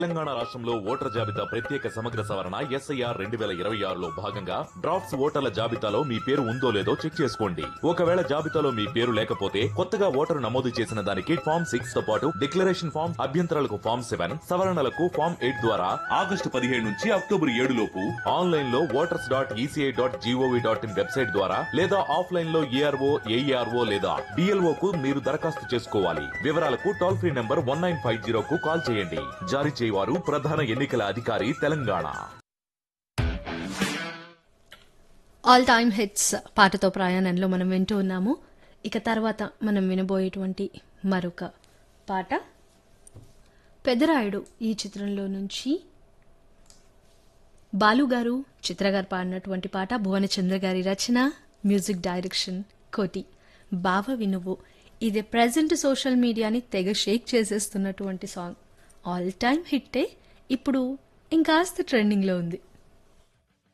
తెలంగాణ రాష్ట్రంలో ఓటర్ జాబితా ప్రత్యేక సమగ్ర సవరణ ఎస్ఐఆర్ రెండు వేల ఇరవై ఆరులో భాగంగా డ్రాఫ్ట్స్ ఓటర్ల జాబితాలో మీ పేరు ఉందో లేదో చెక్ చేసుకోండి ఒకవేళ జాబితాలో మీ పేరు లేకపోతే కొత్తగా ఓటరు నమోదు చేసిన దానికి ఫామ్ సిక్స్ తో పాటు డిక్లరేషన్ ఫామ్ అభ్యంతరాలకు ఫామ్ సెవెన్ సవరణలకు ఫామ్ ఎయిట్ ద్వారా ఆగస్టు పదిహేడు నుంచి అక్టోబర్ ఏడు లోపు ఆన్లైన్ లో voters dot ECI dot GOV dot in website ద్వారా లేదా ఆఫ్లైన్ లో ఏఆర్ఓ ఏఈఆర్ఓ లేదా డిఎల్ఓ కు మీరు దరఖాస్తు చేసుకోవాలి వివరాలకు toll free number one nine five zero కు కాల్ చేయండి జారీ చేయవారు ప్రధాన ఎన్నికల అధికారి తెలంగాణ ఆల్ టైమ్ హిట్స్ పాటతో ప్రయాణంలో మనం వింటూ ఉన్నాము ఇక తర్వాత మనం వినబోయేటువంటి మరొక పాట పెదరాయుడు ఈ చిత్రంలో నుంచి బాలు గారు చిత్ర గారు పాడినటువంటి పాట భువనచంద్ర గారి రచన మ్యూజిక్ డైరెక్షన్ కోటి బావ వినువు ఇది ప్రజెంట్ సోషల్ మీడియాని తెగ షేక్ చేసేస్తున్నటువంటి సాంగ్ ఆల్ టైమ్ హిట్టే ఇప్పుడు ఇంకాస్త ట్రెండింగ్లో ఉంది